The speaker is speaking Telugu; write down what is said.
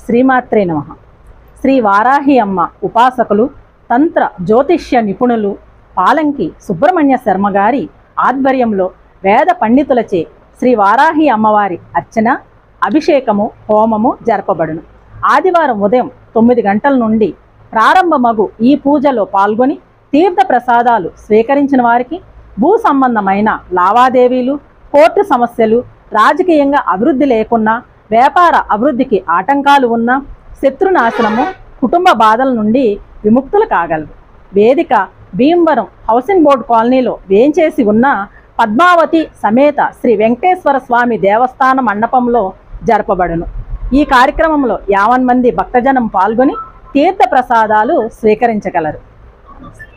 శ్రీమాత్రే నమ శ్రీ వారాహి అమ్మ ఉపాసకులు తంత్ర జ్యోతిష్య నిపుణులు పాలంకి సుబ్రహ్మణ్య శర్మ గారి ఆధ్వర్యంలో వేద పండితులచే శ్రీ వారాహి అమ్మవారి అర్చన అభిషేకము హోమము జరపబడును ఆదివారం ఉదయం తొమ్మిది గంటల నుండి ప్రారంభమగు ఈ పూజలో పాల్గొని తీర్థ ప్రసాదాలు స్వీకరించిన వారికి భూ సంబంధమైన లావాదేవీలు కోర్టు సమస్యలు రాజకీయంగా అభివృద్ధి లేకున్నా వ్యాపార అభివృద్ధికి ఆటంకాలు ఉన్నా శత్రునాశనము కుటుంబ బాధల నుండి విముక్తులు కాగలరు వేదిక భీమవరం హౌసింగ్ బోర్డు కాలనీలో వేంచేసి ఉన్న పద్మావతి సమేత శ్రీ వెంకటేశ్వర స్వామి దేవస్థాన మండపంలో జరపబడును ఈ కార్యక్రమంలో యావన్ మంది భక్తజనం పాల్గొని తీర్థ ప్రసాదాలు స్వీకరించగలరు